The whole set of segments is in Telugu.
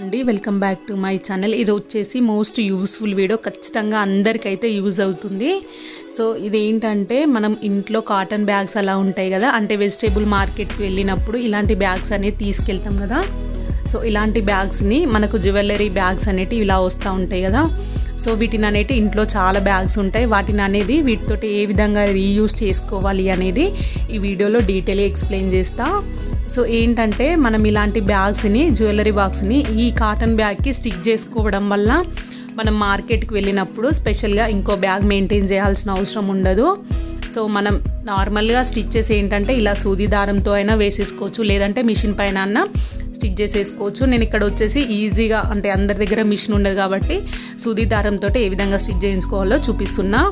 అండి welcome back to my channel ఇది వచ్చేసి మోస్ట్ యూస్ఫుల్ వీడియో ఖచ్చితంగా అందరికైతే యూజ్ అవుతుంది సో ఇదేంటంటే మనం ఇంట్లో కాటన్ బ్యాగ్స్ అలా ఉంటాయి కదా అంటే వెజిటేబుల్ మార్కెట్కి వెళ్ళినప్పుడు ఇలాంటి బ్యాగ్స్ అనేది తీసుకెళ్తాం కదా సో ఇలాంటి బ్యాగ్స్ని మనకు జ్యువెలరీ బ్యాగ్స్ అనేటివి ఇలా వస్తూ ఉంటాయి కదా సో వీటిని అనేటి ఇంట్లో చాలా బ్యాగ్స్ ఉంటాయి వాటిని అనేది వీటితోటి ఏ విధంగా రీయూజ్ చేసుకోవాలి అనేది ఈ వీడియోలో డీటెయిల్గా ఎక్స్ప్లెయిన్ చేస్తా సో ఏంటంటే మనం ఇలాంటి బ్యాగ్స్ని జ్యువెలరీ బాక్స్ని ఈ కాటన్ బ్యాగ్కి స్టిక్ చేసుకోవడం వల్ల మనం మార్కెట్కి వెళ్ళినప్పుడు స్పెషల్గా ఇంకో బ్యాగ్ మెయింటైన్ చేయాల్సిన అవసరం ఉండదు సో మనం నార్మల్గా స్టిచ్చెస్ ఏంటంటే ఇలా సూది దారంతో అయినా వేసేసుకోవచ్చు లేదంటే మిషన్ పైన అన్న స్టిచ్ చేసేసుకోవచ్చు నేను ఇక్కడ వచ్చేసి ఈజీగా అంటే అందరి దగ్గర మిషన్ ఉండదు కాబట్టి సూది దారంతో ఏ విధంగా స్టిచ్ చేయించుకోవాలో చూపిస్తున్నా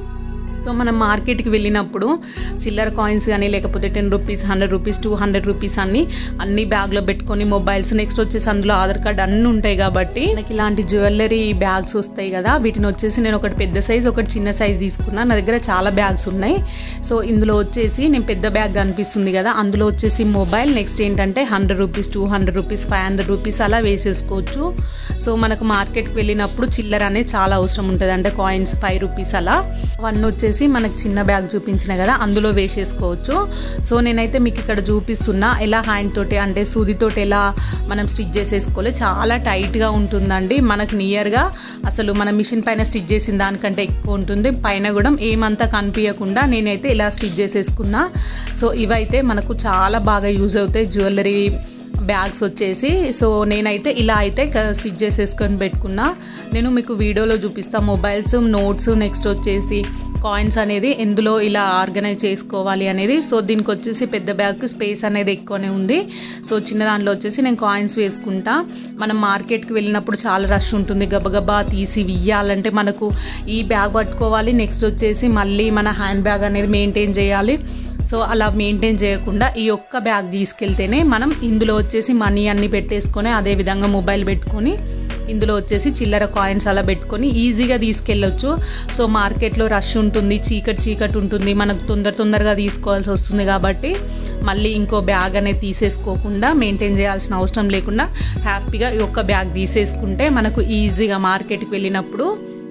సో మనం మార్కెట్కి వెళ్ళినప్పుడు చిల్లర కాయిన్స్ కానీ లేకపోతే ten rupees hundred rupees two hundred rupees అన్ని అన్ని బ్యాగ్లో పెట్టుకొని మొబైల్స్ నెక్స్ట్ వచ్చేసి అందులో ఆధార్ కార్డ్ అన్నీ ఉంటాయి కాబట్టి మనకి ఇలాంటి జ్యువెలరీ బ్యాగ్స్ వస్తాయి కదా వీటిని వచ్చేసి నేను ఒకటి పెద్ద సైజ్ ఒకటి చిన్న సైజ్ తీసుకున్నా నా దగ్గర చాలా బ్యాగ్స్ ఉన్నాయి సో ఇందులో వచ్చేసి నేను పెద్ద బ్యాగ్ కనిపిస్తుంది కదా అందులో వచ్చేసి మొబైల్ నెక్స్ట్ ఏంటంటే hundred rupees two hundred rupees five hundred rupees అలా వేసేసుకోవచ్చు సో మనకు మార్కెట్కి వెళ్ళినప్పుడు చిల్లర అనేది చాలా అవసరం ఉంటుంది అంటే కాయిన్స్ ఫైవ్ రూపీస్ అలా వన్ వచ్చేసి మనకు చిన్న బ్యాగ్ చూపించిన కదా అందులో వేసేసుకోవచ్చు సో నేనైతే మీకు ఇక్కడ చూపిస్తున్నా ఎలా హ్యాండ్ తోటి అంటే సూదితోటి ఎలా మనం స్టిచ్ చేసేసుకోవాలి చాలా టైట్గా ఉంటుందండి మనకు నియర్గా అసలు మన మిషన్ పైన స్టిచ్ చేసిన దానికంటే ఎక్కువ ఉంటుంది పైన కూడా ఏమంతా కనిపించకుండా నేనైతే ఇలా స్టిచ్ చేసేసుకున్నా సో ఇవైతే మనకు చాలా బాగా యూజ్ అవుతాయి జ్యువెలరీ బ్యాగ్స్ వచ్చేసి సో నేనైతే ఇలా అయితే స్టిచ్ చేసేసుకొని పెట్టుకున్నా నేను మీకు వీడియోలో చూపిస్తా మొబైల్స్ నోట్స్ నెక్స్ట్ వచ్చేసి కాయిన్స్ అనేది ఎందులో ఇలా ఆర్గనైజ్ చేసుకోవాలి అనేది సో దీనికి వచ్చేసి పెద్ద బ్యాగ్ స్పేస్ అనేది ఎక్కువనే ఉంది సో చిన్న దాంట్లో వచ్చేసి నేను కాయిన్స్ వేసుకుంటా మనం మార్కెట్కి వెళ్ళినప్పుడు చాలా రష్ ఉంటుంది గబగబా తీసి ఇయ్యాలంటే మనకు ఈ బ్యాగ్ పట్టుకోవాలి నెక్స్ట్ వచ్చేసి మళ్ళీ మన హ్యాండ్ బ్యాగ్ అనేది మెయింటైన్ చేయాలి సో అలా మెయింటైన్ చేయకుండా ఈ ఒక్క బ్యాగ్ తీసుకెళ్తేనే మనం ఇందులో వచ్చేసి మనీ అన్నీ పెట్టేసుకొని అదేవిధంగా మొబైల్ పెట్టుకొని ఇందులో వచ్చేసి చిల్లర కాయిన్స్ అలా పెట్టుకొని ఈజీగా తీసుకెళ్ళొచ్చు సో మార్కెట్లో రష్ ఉంటుంది చీకటి చీకటి ఉంటుంది మనకు తొందర తొందరగా తీసుకోవాల్సి వస్తుంది కాబట్టి మళ్ళీ ఇంకో బ్యాగ్ అనేది తీసేసుకోకుండా మెయింటైన్ చేయాల్సిన అవసరం లేకుండా హ్యాపీగా ఈ ఒక్క బ్యాగ్ తీసేసుకుంటే మనకు ఈజీగా మార్కెట్కి వెళ్ళినప్పుడు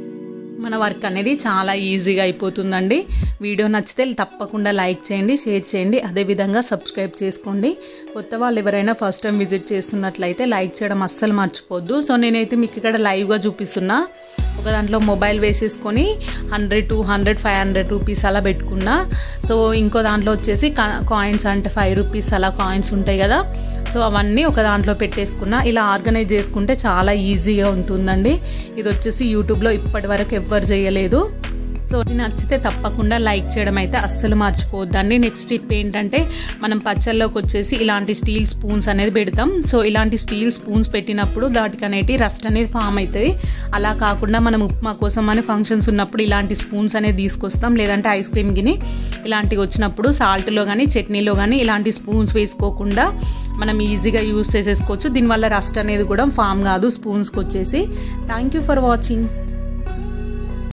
మన వర్క్ అనేది చాలా ఈజీగా అయిపోతుందండి వీడియో నచ్చితే తప్పకుండా లైక్ చేయండి షేర్ చేయండి అదేవిధంగా సబ్స్క్రైబ్ చేసుకోండి కొత్త వాళ్ళు ఎవరైనా ఫస్ట్ టైం విజిట్ చేస్తున్నట్లయితే లైక్ చేయడం అస్సలు మర్చిపోద్దు సో నేనైతే మీకు ఇక్కడ లైవ్గా చూపిస్తున్నా ఒక దాంట్లో మొబైల్ వేసేసుకొని hundred two hundred five hundred rupees అలా పెట్టుకున్నా సో ఇంకో దాంట్లో వచ్చేసి కాయిన్స్ అంటే ఫైవ్ రూపీస్ అలా కాయిన్స్ ఉంటాయి కదా సో అవన్నీ ఒక దాంట్లో పెట్టేసుకున్నా ఇలా ఆర్గనైజ్ చేసుకుంటే చాలా ఈజీగా ఉంటుందండి ఇది వచ్చేసి యూట్యూబ్లో ఇప్పటి వరకు ఎవ్వరు చేయలేదు సో నచ్చితే తప్పకుండా లైక్ చేయడం అయితే అస్సలు మర్చిపోవద్దండి నెక్స్ట్ టిప్ ఏంటంటే మనం పచ్చళ్ళలోకి వచ్చేసి ఇలాంటి స్టీల్ స్పూన్స్ అనేది పెడతాం సో ఇలాంటి స్టీల్ స్పూన్స్ పెట్టినప్పుడు దాటికి అనేటి రస్ట్ అనేది ఫామ్ అవుతుంది అలా కాకుండా మనం ఉప్మా కోసం అని ఫంక్షన్స్ ఉన్నప్పుడు ఇలాంటి స్పూన్స్ అనేది తీసుకొస్తాం లేదంటే ఐస్ క్రీమ్ గిని ఇలాంటివి వచ్చినప్పుడు సాల్ట్లో కానీ చట్నీలో కానీ ఇలాంటి స్పూన్స్ వేసుకోకుండా మనం ఈజీగా యూస్ చేసేసుకోవచ్చు దీనివల్ల రస్ట్ అనేది కూడా ఫామ్ కాదు స్పూన్స్కి వచ్చేసి థ్యాంక్ యూ ఫర్ వాచింగ్